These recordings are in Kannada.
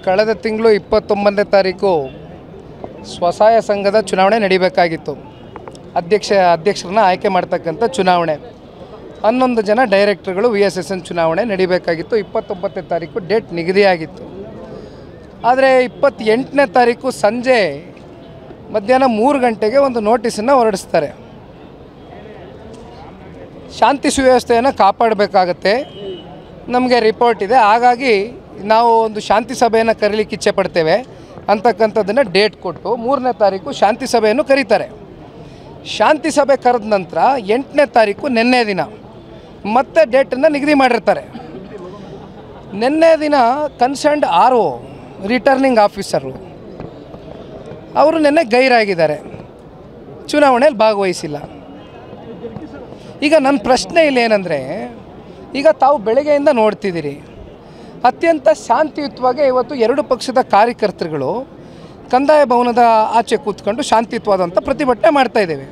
ಕಳೆದ ತಿಂಗಳು ಇಪ್ಪತ್ತೊಂಬತ್ತನೇ ತಾರೀಕು ಸ್ವಸಹಾಯ ಸಂಘದ ಚುನಾವಣೆ ನಡಿಬೇಕಾಗಿತ್ತು ಅಧ್ಯಕ್ಷ ಅಧ್ಯಕ್ಷರನ್ನ ಆಯ್ಕೆ ಮಾಡ್ತಕ್ಕಂಥ ಚುನಾವಣೆ ಹನ್ನೊಂದು ಜನ ಡೈರೆಕ್ಟರ್ಗಳು ವಿ ಎಸ್ ಎಸ್ ಎನ್ ಚುನಾವಣೆ ನಡಿಬೇಕಾಗಿತ್ತು ಇಪ್ಪತ್ತೊಂಬತ್ತನೇ ತಾರೀಕು ಡೇಟ್ ನಿಗದಿಯಾಗಿತ್ತು ಆದರೆ ಇಪ್ಪತ್ತೆಂಟನೇ ತಾರೀಕು ಸಂಜೆ ಮಧ್ಯಾಹ್ನ ಮೂರು ಗಂಟೆಗೆ ಒಂದು ನೋಟಿಸನ್ನು ಹೊರಡಿಸ್ತಾರೆ ಶಾಂತಿ ಸುವ್ಯವಸ್ಥೆಯನ್ನು ಕಾಪಾಡಬೇಕಾಗತ್ತೆ ನಮಗೆ ರಿಪೋರ್ಟ್ ಇದೆ ಹಾಗಾಗಿ ನಾವು ಒಂದು ಶಾಂತಿ ಸಭೆಯನ್ನು ಕರೀಲಿಕ್ಕೆ ಇಚ್ಛೆ ಪಡ್ತೇವೆ ಅಂತಕ್ಕಂಥದ್ದನ್ನು ಡೇಟ್ ಕೊಟ್ಟು ಮೂರನೇ ತಾರೀಕು ಶಾಂತಿ ಸಭೆಯನ್ನು ಕರೀತಾರೆ ಶಾಂತಿ ಸಭೆ ಕರೆದ ನಂತರ ಎಂಟನೇ ತಾರೀಕು ನಿನ್ನೆ ದಿನ ಮತ್ತೆ ಡೇಟನ್ನು ನಿಗದಿ ಮಾಡಿರ್ತಾರೆ ನಿನ್ನೆ ದಿನ concerned R O returning officer ಅವರು ನಿನ್ನೆ ಗೈರಾಗಿದ್ದಾರೆ ಚುನಾವಣೆಯಲ್ಲಿ ಭಾಗವಹಿಸಿಲ್ಲ ಈಗ ನನ್ನ ಪ್ರಶ್ನೆ ಇಲ್ಲಿ ಏನಂದರೆ ಈಗ ತಾವು ಬೆಳಗ್ಗೆಯಿಂದ ನೋಡ್ತಿದ್ದೀರಿ ಅತ್ಯಂತ ಶಾಂತಿಯುತವಾಗಿ ಇವತ್ತು ಎರಡು ಪಕ್ಷದ ಕಾರ್ಯಕರ್ತರುಗಳು ಕಂದಾಯ ಭವನದ ಆಚೆ ಕೂತ್ಕೊಂಡು ಶಾಂತಿಯುತವಾದಂಥ ಪ್ರತಿಭಟನೆ ಮಾಡ್ತಾ ಇದ್ದೇವೆ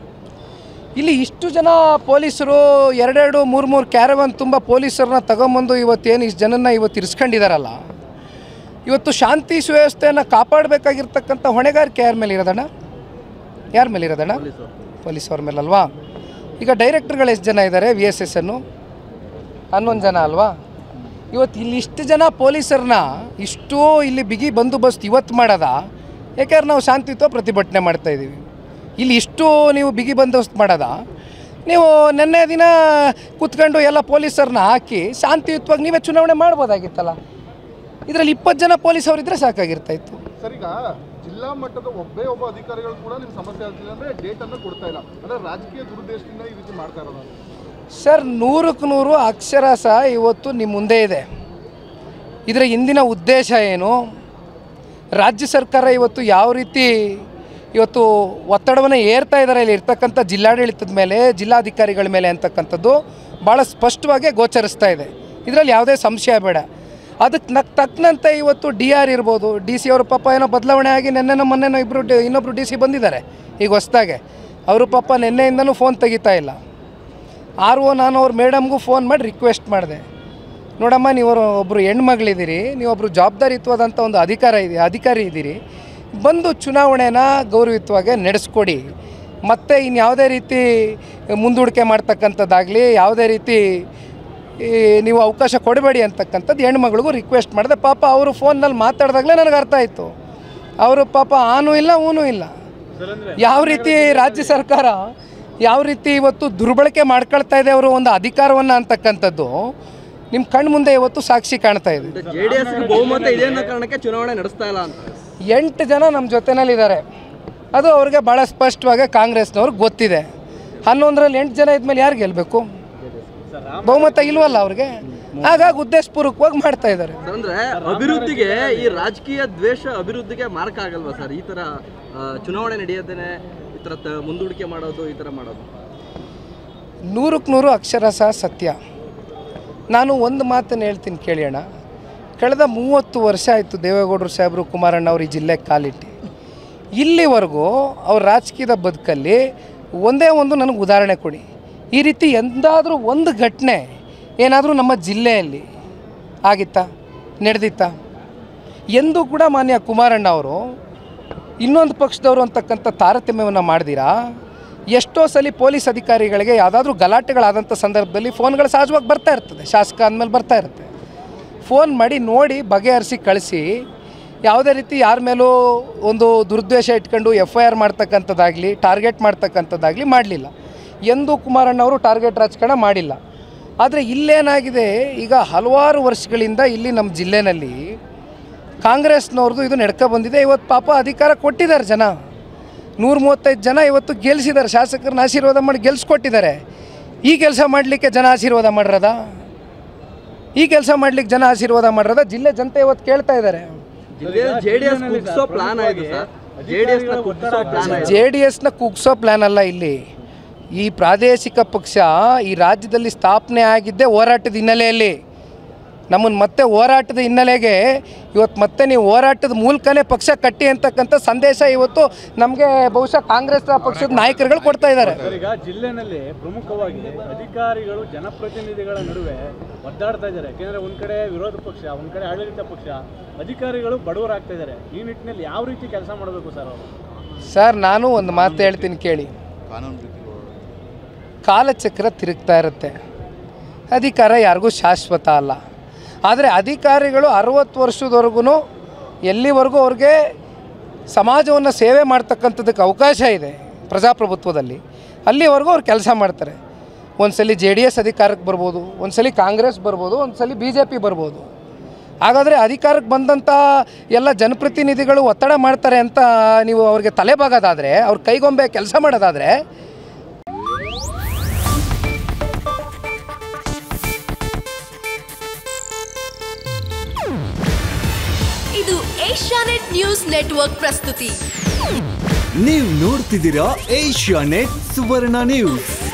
ಇಲ್ಲಿ ಇಷ್ಟು ಜನ ಪೊಲೀಸರು ಎರಡೆರಡು ಮೂರು ಮೂರು ಕ್ಯಾರವನ್ ತುಂಬ ಪೊಲೀಸರನ್ನ ತಗೊಂಬಂದು ಇವತ್ತೇನು ಇಷ್ಟು ಜನನ ಇವತ್ತು ಇರಿಸ್ಕೊಂಡಿದಾರಲ್ಲ ಇವತ್ತು ಶಾಂತಿ ಸುವ್ಯವಸ್ಥೆಯನ್ನು ಕಾಪಾಡಬೇಕಾಗಿರ್ತಕ್ಕಂಥ ಹೊಣೆಗಾರಿಕೆ ಯಾರ ಮೇಲೆ ಇರೋದಣ್ಣ ಯಾರ ಮೇಲೆ ಇರೋದಣ್ಣ ಪೊಲೀಸ್ ಅವ್ರ ಮೇಲಲ್ವಾ ಈಗ ಡೈರೆಕ್ಟರ್ಗಳು ಎಷ್ಟು ಜನ ಇದ್ದಾರೆ ವಿ ಎಸ್ ಎಸ್ ಅನ್ನು ಹನ್ನೊಂದು ಜನ ಅಲ್ವಾ ಇವತ್ತು ಇಲ್ಲಿ ಇಷ್ಟು ಜನ ಪೊಲೀಸರನ್ನ ಇಷ್ಟೋ ಇಲ್ಲಿ ಬಿಗಿ ಬಂದೋಬಸ್ತ್ ಇವತ್ತು ಮಾಡೋದ ಯಾಕೆಂದ್ರೆ ನಾವು ಶಾಂತಿಯುತ ಪ್ರತಿಭಟನೆ ಮಾಡ್ತಾ ಇದ್ದೀವಿ ಇಲ್ಲಿ ಇಷ್ಟು ನೀವು ಬಿಗಿ ಬಂದೋಬಸ್ತ್ ಮಾಡೋದ ನೀವು ನಿನ್ನೆ ದಿನ ಕೂತ್ಕೊಂಡು ಎಲ್ಲ ಪೊಲೀಸರನ್ನ ಹಾಕಿ ಶಾಂತಿಯುತವಾಗಿ ನೀವೇ ಚುನಾವಣೆ ಮಾಡ್ಬೋದಾಗಿತ್ತಲ್ಲ ಇದರಲ್ಲಿ ಇಪ್ಪತ್ತು ಜನ ಪೊಲೀಸ್ ಅವರಿದ್ದರೆ ಸಾಕಾಗಿರ್ತಾ ಇತ್ತು ಸರ್ ಈಗ ಜಿಲ್ಲಾ ಮಟ್ಟದ ಒಬ್ಬೇ ಒಬ್ಬ ಅಧಿಕಾರಿಗಳು ಕೂಡ ನಿಮ್ ಸಮಸ್ಯೆ ಆಗ್ತಿದೆ ಅಂದ್ರೆ ಡೇಟ್ ಅನ್ನು ಕೊಡ್ತಾ ಇಲ್ಲ ಅಂದ್ರೆ ರಾಜಕೀಯ ದುರುದ್ದೇಶದಿಂದ ಈ ರೀತಿ ಮಾಡ್ತಾ ಇರೋದು ಸರ್ ನೂರಕ್ಕೆ ನೂರು ಅಕ್ಷರಶಃ ಇವತ್ತು ನಿಮ್ಮ ಮುಂದೆ ಇದೆ ಇದರ ಹಿಂದಿನ ಉದ್ದೇಶ ಏನು ರಾಜ್ಯ ಸರ್ಕಾರ ಇವತ್ತು ಯಾವ ರೀತಿ ಇವತ್ತು ಒತ್ತಡವನ್ನು ಏರ್ತಾ ಇದ್ದಾರೆ ಇಲ್ಲಿ ಇರ್ತಕ್ಕಂಥ ಜಿಲ್ಲಾಡಳಿತದ ಮೇಲೆ ಜಿಲ್ಲಾಧಿಕಾರಿಗಳ ಮೇಲೆ ಅಂತಕ್ಕಂಥದ್ದು ಭಾಳ ಸ್ಪಷ್ಟವಾಗಿ ಗೋಚರಿಸ್ತಾ ಇದೆ ಇದರಲ್ಲಿ ಯಾವುದೇ ಸಂಶಯ ಬೇಡ ಅದಕ್ಕೆ ನಕ್ ತಕ್ಕನಂತೆ ಇವತ್ತು ಡಿ ಆರ್ ಇರ್ಬೋದು ಡಿ ಸಿ ಅವ್ರ ಪಾಪ ಏನೋ ಬದಲಾವಣೆ ಆಗಿ ನೆನ್ನೆನೋ ಮೊನ್ನೆನೋ ಇಬ್ಬರು ಡಿ ಇನ್ನೊಬ್ಬರು ಡಿ ಸಿ ಬಂದಿದ್ದಾರೆ ಈಗ ಹೊಸ್ದಾಗೆ ಅವರು ಪಾಪ ನಿನ್ನೆಯಿಂದನೂ ಫೋನ್ ತೆಗಿತಾ ಇಲ್ಲ ಆರ್ ಒ ನಾನು ಅವ್ರ ಮೇಡಮ್ಗೂ ಫೋನ್ ಮಾಡಿ ರಿಕ್ವೆಸ್ಟ್ ಮಾಡಿದೆ ನೋಡಮ್ಮ ನೀವು ಒಬ್ಬರು ಹೆಣ್ಮಗಳಿದ್ದೀರಿ ನೀವೊಬ್ಬರು ಜವಾಬ್ದಾರಿಯುತವಾದಂಥ ಒಂದು ಅಧಿಕಾರ ಇದೆ ಅಧಿಕಾರಿ ಇದ್ದೀರಿ ಬಂದು ಚುನಾವಣೆನ ಗೌರವಯುತವಾಗಿ ನಡೆಸ್ಕೊಡಿ ಮತ್ತೆ ಇನ್ಯಾವುದೇ ರೀತಿ ಮುಂದೂಡಿಕೆ ಮಾಡ್ತಕ್ಕಂಥದ್ದಾಗಲಿ ಯಾವುದೇ ರೀತಿ ಈ ನೀವು ಅವಕಾಶ ಕೊಡಬೇಡಿ ಅಂತಕ್ಕಂಥದ್ದು ಹೆಣ್ಮಗಳಿಗೂ ರಿಕ್ವೆಸ್ಟ್ ಮಾಡಿದೆ ಪಾಪ ಅವರು ಫೋನ್ನಲ್ಲಿ ಮಾತಾಡಿದಾಗಲೇ ನನಗೆ ಅರ್ಥ ಆಯಿತು ಅವರು ಪಾಪ ಆನೂ ಇಲ್ಲ ಊನೂ ಇಲ್ಲ ಯಾವ ರೀತಿ ರಾಜ್ಯ ಸರ್ಕಾರ ಯಾವ ರೀತಿ ಇವತ್ತು ದುರ್ಬಳಕೆ ಮಾಡ್ಕೊಳ್ತಾ ಇದೆ ಅವರು ಒಂದು ಅಧಿಕಾರವನ್ನು ಅಂತಕ್ಕಂಥದ್ದು ನಿಮ್ಮ ಕಣ್ಣು ಮುಂದೆ ಇವತ್ತು ಸಾಕ್ಷಿ ಕಾಣ್ತಾ ಇದೆ ಜೆ ಡಿ ಎಸ್ ಬಹುಮತ ಇದೆ ಅನ್ನೋ ಕಾರಣಕ್ಕೆ ಚುನಾವಣೆ ನಡೆಸ್ತಾ ಇಲ್ಲ ಅಂತ ಎಂಟು ಜನ ನಮ್ಮ ಜೊತೆನಲ್ಲಿದ್ದಾರೆ ಅದು ಅವ್ರಿಗೆ ಭಾಳ ಸ್ಪಷ್ಟವಾಗಿ ಕಾಂಗ್ರೆಸ್ನವ್ರಿಗೆ ಗೊತ್ತಿದೆ ಹನ್ನೊಂದರಲ್ಲಿ ಎಂಟು ಜನ ಇದ್ಮೇಲೆ ಯಾರು ಗೆಲ್ಲಬೇಕು ಬಹುಮತ ಇಲ್ವಲ್ಲ ಅವ್ರಿಗೆ ಹಾಗಾಗಿ ಉದ್ದೇಶಪೂರ್ವಕವಾಗಿ ಮಾಡ್ತಾ ಇದ್ದಾರೆ ಅಂದ್ರೆ ಅಭಿವೃದ್ಧಿಗೆ ಈ ರಾಜಕೀಯ ದ್ವೇಷ ಅಭಿವೃದ್ಧಿಗೆ ಮಾರ್ಕ ಆಗಲ್ವಾ ಸರ್ ಈ ತರ ಆ, ಚುನಾವಣೆ ನಡೆಯೋದೇನೆ ಈ ತರ ತ- ಮುಂದೂಡಿಕೆ ಮಾಡೋದು ಈ ತರ ಮಾಡೋದು ನೂರಕ್ಕೆ ನೂರು ಅಕ್ಷರಶಃ ಸತ್ಯ ನಾನು ಒಂದು ಮಾತನ್ನು ಹೇಳ್ತೀನಿ ಕೇಳಿ ಅಣ್ಣ ಕಳೆದ ಮೂವತ್ತು ವರ್ಷ ಆಯಿತು ದೇವೇಗೌಡರು ಸಾಹೇಬರು ಕುಮಾರಣ್ಣ ಅವರು ಈ ಜಿಲ್ಲೆಗೆ ಕಾಲಿಟ್ಟು ಇಲ್ಲಿವರೆಗೂ ಅವ್ರ ರಾಜಕೀಯದ ಬದುಕಲ್ಲಿ ಒಂದೇ ಒಂದು ನನಗೆ ಉದಾಹರಣೆ ಕೊಡಿ ಈ ರೀತಿ ಎಂದಾದರೂ ಒಂದು ಘಟನೆ ಏನಾದರೂ ನಮ್ಮ ಜಿಲ್ಲೆಯಲ್ಲಿ ಆಗಿತ್ತಾ ನಡೆದಿತ್ತಾ ಎಂದೂ ಕೂಡ ಮಾನ್ಯ ಕುಮಾರಣ್ಣ ಅವರು ಇನ್ನೊಂದು ಪಕ್ಷದವರು ಅಂತಕ್ಕಂಥ ತಾರತಮ್ಯವನ್ನು ಮಾಡ್ದಿರಾ ಎಷ್ಟೋ ಸಲ ಪೊಲೀಸ್ ಅಧಿಕಾರಿಗಳಿಗೆ ಯಾವುದಾದ್ರೂ ಗಲಾಟೆಗಳಾದಂಥ ಸಂದರ್ಭದಲ್ಲಿ ಫೋನ್ಗಳು ಸಹಜವಾಗಿ ಬರ್ತಾ ಇರ್ತದೆ ಶಾಸಕ ಅಂದಮೇಲೆ ಬರ್ತಾ ಇರುತ್ತೆ ಫೋನ್ ಮಾಡಿ ನೋಡಿ ಬಗೆಹರಿಸಿ ಕಳಿಸಿ ಯಾವುದೇ ರೀತಿ ಯಾರ ಮೇಲೂ ಒಂದು ದುರ್ದ್ವೇಷ ಇಟ್ಕೊಂಡು ಎಫ್ ಐ ಆರ್ ಮಾಡ್ತಕ್ಕಂಥದ್ದಾಗಲಿ ಟಾರ್ಗೆಟ್ ಮಾಡ್ತಕ್ಕಂಥದ್ದಾಗಲಿ ಮಾಡಲಿಲ್ಲ ಎಂದೂ ಕುಮಾರಣ್ಣವರು ಟಾರ್ಗೆಟ್ ರಾಜಕಾರಣ ಮಾಡಿಲ್ಲ ಆದರೆ ಇಲ್ಲೇನಾಗಿದೆ ಈಗ ಹಲವಾರು ವರ್ಷಗಳಿಂದ ಇಲ್ಲಿ ನಮ್ಮ ಜಿಲ್ಲೆನಲ್ಲಿ ಕಾಂಗ್ರೆಸ್ನವ್ರದ್ದು ಇದು ನಡ್ಕೊ ಬಂದಿದೆ ಇವತ್ತು ಪಾಪ ಅಧಿಕಾರ ಕೊಟ್ಟಿದ್ದಾರೆ ಜನ ನೂರ ಮೂವತ್ತೈದು ಜನ ಇವತ್ತು ಗೆಲ್ಸಿದ್ದಾರೆ ಶಾಸಕರನ್ನ ಆಶೀರ್ವಾದ ಮಾಡಿ ಗೆಲ್ಸ್ಕೊಟ್ಟಿದ್ದಾರೆ ಈ ಕೆಲಸ ಮಾಡಲಿಕ್ಕೆ ಜನ ಆಶೀರ್ವಾದ ಮಾಡಿರೋದ ಈ ಕೆಲಸ ಮಾಡ್ಲಿಕ್ಕೆ ಜನ ಆಶೀರ್ವಾದ ಮಾಡಿರೋದ ಜಿಲ್ಲೆ ಜನತೆ ಇವತ್ತು ಕೇಳ್ತಾ ಇದ್ದಾರೆ ಜಿಲ್ಲೆಯಲ್ಲಿ ಜೆ ಡಿ ಎಸ್ ಕುಗ್ಸೋ ಪ್ಲಾನ್ ಆಯ್ತು ಸರ್ ಜೆ ಡಿ ಎಸ್ ಕುಗ್ಸೋ ಪ್ಲಾನ್ ಆಯ್ತು ಜೆ ಡಿ ಎಸ್ನ ಕುಗ್ಸೋ ಪ್ಲ್ಯಾನ್ ಅಲ್ಲ ಇಲ್ಲಿ ಈ ಪ್ರಾದೇಶಿಕ ಪಕ್ಷ ಈ ರಾಜ್ಯದಲ್ಲಿ ಸ್ಥಾಪನೆ ಆಗಿದ್ದೇ ಹೋರಾಟದ ಹಿನ್ನೆಲೆಯಲ್ಲಿ ನಮ್ಮನ್ನು ಮತ್ತೆ ಹೋರಾಟದ ಹಿನ್ನೆಲೆಗೆ ಇವತ್ತು ಮತ್ತೆ ನೀವು ಹೋರಾಟದ ಮೂಲಕನೇ ಪಕ್ಷ ಕಟ್ಟಿ ಅಂತಕ್ಕಂಥ ಸಂದೇಶ ಇವತ್ತು ನಮಗೆ ಬಹುಶಃ ಕಾಂಗ್ರೆಸ್ ಪಕ್ಷದ ನಾಯಕರುಗಳು ಕೊಡ್ತಾ ಇದ್ದಾರೆ ಸರ್, ಈಗ ಜಿಲ್ಲೆನಲ್ಲಿ ಪ್ರಮುಖವಾಗಿ ಅಧಿಕಾರಿಗಳು ಜನಪ್ರತಿನಿಧಿಗಳ ನಡುವೆ ಒದ್ದಾಡ್ತಾ ಇದ್ದಾರೆ ಯಾಕೆಂದ್ರೆ ಒಂದ್ ಕಡೆ ವಿರೋಧ ಪಕ್ಷ ಒಂದ್ ಕಡೆ ಆಡಳಿತ ಪಕ್ಷ ಅಧಿಕಾರಿಗಳು ಬಡವರಾಗ್ತಾ ಇದ್ದಾರೆ ಈ ನಿಟ್ಟಿನಲ್ಲಿ ಯಾವ ರೀತಿ ಕೆಲಸ ಮಾಡಬೇಕು ಸರ್ ಅವರು ಸರ್ ನಾನು ಒಂದು ಮಾತು ಹೇಳ್ತೀನಿ ಕೇಳಿ ಕಾಲಚಕ್ರ ತಿರುಗ್ತಾ ಇರುತ್ತೆ ಅಧಿಕಾರ ಯಾರಿಗೂ ಶಾಶ್ವತ ಅಲ್ಲ ಆದರೆ ಅಧಿಕಾರಿಗಳು ಅರುವತ್ತು ವರ್ಷದವರೆಗೂ ಎಲ್ಲಿವರೆಗೂ ಅವ್ರಿಗೆ ಸಮಾಜವನ್ನು ಸೇವೆ ಮಾಡ್ತಕ್ಕಂಥದ್ದಕ್ಕೆ ಅವಕಾಶ ಇದೆ ಪ್ರಜಾಪ್ರಭುತ್ವದಲ್ಲಿ ಅಲ್ಲಿವರೆಗೂ ಅವ್ರು ಕೆಲಸ ಮಾಡ್ತಾರೆ ಒಂದ್ಸಲಿ ಜೆ ಡಿ ಎಸ್ ಅಧಿಕಾರಕ್ಕೆ ಬರ್ಬೋದು ಒಂದ್ಸಲಿ ಕಾಂಗ್ರೆಸ್ ಬರ್ಬೋದು ಒಂದ್ಸಲಿ ಬಿ ಜೆ ಪಿ ಬರ್ಬೋದು ಹಾಗಾದರೆ ಅಧಿಕಾರಕ್ಕೆ ಬಂದಂಥ ಎಲ್ಲ ಜನಪ್ರತಿನಿಧಿಗಳು ಒತ್ತಡ ಮಾಡ್ತಾರೆ ಅಂತ ನೀವು ಅವ್ರಿಗೆ ತಲೆಬಾಗೋದಾದರೆ ಅವ್ರ ಕೈಗೊಂಬೆ ಕೆಲಸ ಮಾಡೋದಾದರೆ ಇದು ಏಷ್ಯಾನೆಟ್ ನ್ಯೂಸ್ ನೆಟ್ವರ್ಕ್ ಪ್ರಸ್ತುತಿ ನೀವು ನೋಡ್ತಿದ್ದೀರಾ ಏಷ್ಯಾ ನೆಟ್ ಸುವರ್ಣ ನ್ಯೂಸ್